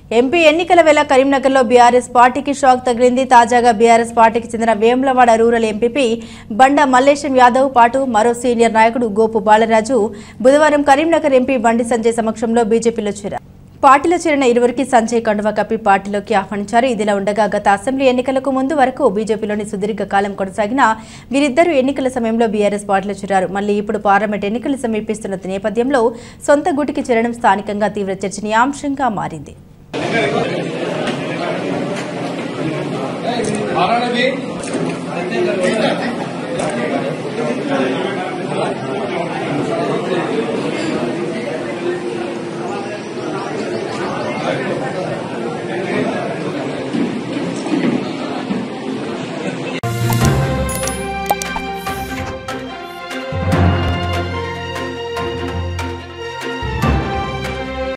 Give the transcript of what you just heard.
MP ఎన్నికల వేళ కరీంనగర్లో బీఆర్ఎస్ పార్టీకి షాక్ తగిలింది తాజాగా బీఆర్ఎస్ పార్టీకి చెందిన వేములవాడ రూరల్ ఎంపీపీ బండ మల్లేశం యాదవ్ పాటు మరో సీనియర్ నాయకుడు గోపు బాలరాజు బుధవారం కరీంనగర్ ఎంపీ బండి సంజయ్ సమక్షంలో బీజేపీలో చేరారు పార్టీలో చేరిన ఇరువురికి సంజయ్ కండువా కప్పి పార్టీలోకి ఆహ్వానించారు ఇదిలా ఉండగా గత అసెంబ్లీ ఎన్నికలకు ముందు వరకు బీజేపీలోని సుదీర్ఘ కాలం కొనసాగిన వీరిద్దరూ ఎన్నికల సమయంలో బీఆర్ఎస్ పార్టీలో చేరారు మళ్లీ ఇప్పుడు పార్లమెంట్ ఎన్నికలు సమీపిస్తున్న నేపథ్యంలో సొంత గూటికి చేరడం స్థానికంగా తీవ్ర చర్చనీయాంశంగా మారింది మాట్లాడండి